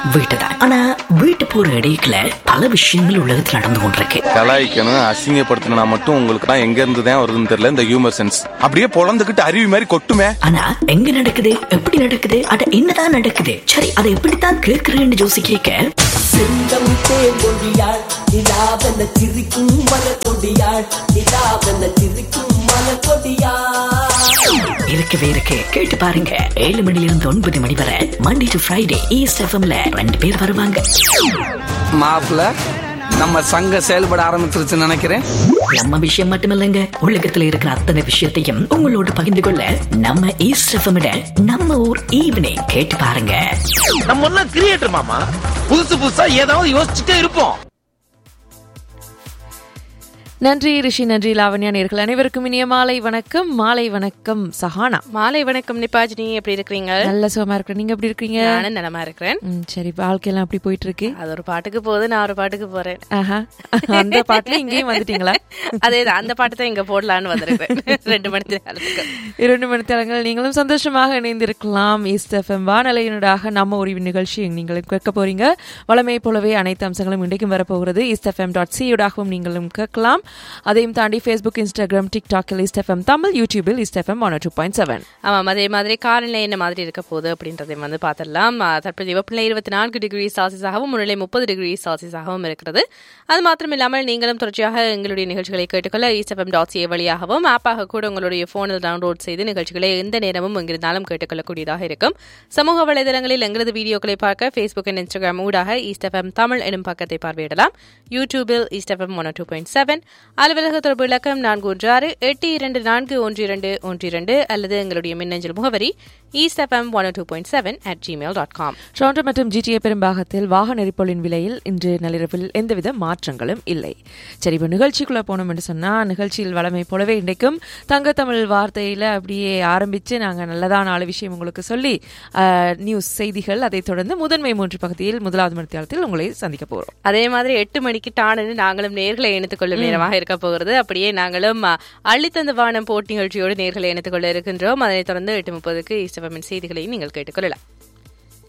வீட்டுதான் ஆனா வீட்டு போற இடையில பல விஷயங்கள் உலகத்தில் நடந்து கொண்டிருக்கு கலாய்க்கணும் அசிங்கப்படுத்தணும்னா மட்டும் உங்களுக்கு தான் எங்க இருந்து தான் வருதுன்னு தெரியல இந்த ஹியூமர் சென்ஸ் அப்படியே பொழந்துகிட்டு அருவி மாதிரி கொட்டுமே ஆனா எங்க நடக்குது எப்படி நடக்குது அட என்னதான் நடக்குது சரி அதை எப்படித்தான் கேக்குறேன்னு ஜோசி கேட்க செந்தம் தேமொழியாள் நிலாவென சிரிக்கும் மலர்கொடியாள் நிலாவென சிரிக்கும் மலர்கொடியாள் இருக்கவே இருக்கு கேட்டு பாருங்க ஏழு மணில இருந்து ஒன்பது மணி வரை மண்டே டு ஃப்ரைடே ஈஸ்ட் எஃப்எம்ல ரெண்டு பேர் வருவாங்க மாப்பிள்ள நம்ம சங்கம் செயல்பட ஆரம்பிச்சிருச்சுன்னு நினைக்கிறேன் நம்ம விஷயம் மட்டுமில்லைங்க உலகத்துல இருக்கிற அத்தனை விஷயத்தையும் உங்களோட பகிர்ந்து கொள்ள நம்ம ஈஸ்ட் எஃப்எம் நம்ம ஊர் ஈவினிங் கேட்டு பாருங்க நம்ம ஒன்னும் கிரியேட்டர் மாமா புதுசு புதுசா ஏதாவது யோசிச்சுட்டே இருப்போம் நன்றி ரிஷி நன்றி லாவண்யா நேர்கள் அனைவருக்கும் இனிய மாலை வணக்கம் மாலை வணக்கம் சஹானா மாலை வணக்கம் நிபாஜினி எப்படி இருக்கிறீங்க நல்ல சுகமா இருக்கிறேன் நீங்க எப்படி இருக்கீங்க நானும் நலமா இருக்கிறேன் ம், சரி வாழ்க்கையெல்லாம் அப்படி போயிட்டு இருக்கு அது ஒரு பாட்டுக்கு போகுது நான் ஒரு பாட்டுக்கு போறேன் ஆஹா அந்த பாட்டுல இங்கேயும் வந்துட்டீங்களா அதேதான் அந்த பாட்டு தான் இங்க போடலான்னு வந்திருக்கேன் ரெண்டு மணி நேரத்துக்கு இரண்டு மணி தளங்கள் நீங்களும் சந்தோஷமாக இணைந்திருக்கலாம் ஈஸ்ட் எஃப்எம் வானலையினூடாக நம்ம ஒரு நிகழ்ச்சி நீங்களும் கேட்க போறீங்க வளமை போலவே அனைத்து அம்சங்களும் இன்றைக்கும் வரப்போகிறது ஈஸ்ட் எஃப்எம் டாட் சியூடாகவும் நீங்களும் கேட்கலாம் அதையும் தாண்டி ஃபேஸ்புக் இன்ஸ்டாகிராம் டிக்டாக்கில் ஈஸ்ட் எஃப்எம் தமிழ் யூடியூபில் East FM one two point seven ஆமாம் அதே மாதிரி காலநிலை என்ன மாதிரி இருக்க போகுது அப்படின்றதை வந்து பார்த்துடலாம் ஆ, தற்போதைய வெப்பநிலை இருபத்தி நான்கு டிகிரி செல்சியஸாகவும் முன்னிலை முப்பது டிகிரி செல்சியஸாகவும் இருக்கிறது அது மாத்திரம் இல்லாமல் நீங்களும் தொடர்ச்சியாக எங்களுடைய நிகழ்ச்சிகளை கேட்டுக்கொள்ள ஈஸ்எஃப்எம் டாட் சிஏ வழியாகவும் ஆப்பாக கூட உங்களுடைய போனில் டவுன்லோட் செய்து நிகழ்ச்சிகளை எந்த நேரமும் எங்கிருந்தாலும் கேட்டுக்கொள்ளக்கூடியதாக இருக்கும் சமூக வலைதளங்களில் எங்களது வீடியோக்களை பார்க்க ஃபேஸ்புக் அண்ட் இன்ஸ்டாகிராம் ஊடாக ஈஸ்எஃப்எம் தமிழ் எனும் பக்கத்தை பார்வையிடலாம் யூடியூபில் East FM one two point seven அலுவலக தொடர்பு இலக்கம் நான்கு ஒன்று ஆறு எட்டு இரண்டு நான்கு ஒன்று இரண்டு ஒன்று இரண்டு அல்லது எங்களுடைய மின்னஞ்சல் முகவரி East FM one two point seven at Gmail dot com Toronto மற்றும் ஜிடிஏ பெரும்பாகத்தில் வாகன எரிபொருளின் விலையில் இன்று நள்ளிரவில் எந்தவித மாற்றங்களும் இல்லை சரி இப்போ நிகழ்ச்சிக்குள்ள போனோம் என்று சொன்னா நிகழ்ச்சியில் வளமை போலவே இன்றைக்கும் தங்கத்தமிழ் வார்த்தையில அப்படியே ஆரம்பிச்சு நாங்க நல்லதா நாலு விஷயம் உங்களுக்கு சொல்லி அஹ், நியூஸ் செய்திகள் அதைத் தொடர்ந்து முதன்மை மூன்று பகுதியில் முதலாவது மணித்தியாலத்தில் உங்களை சந்திக்க போறோம் அதே மாதிரி எட்டு மணிக்கு டானு நாங்களும் நேர்களை இணைத்துக் கொள்ளும் நேரமாக இருக்க போகிறது அப்படியே நாங்களும் அ, அள்ளித்தந்த வானம் போட்டி நிகழ்ச்சியோடு நேர்களை இணைத்துக் கொள்ள இருக்கின்றோம் அதனைத் தொடர்ந்து எட்டு முப்பதுக்கு ஈஸ்ட் எஃப்எம்மின் செய்திகளையும் நீங்கள் கேட்டுக்கொள்ளலாம்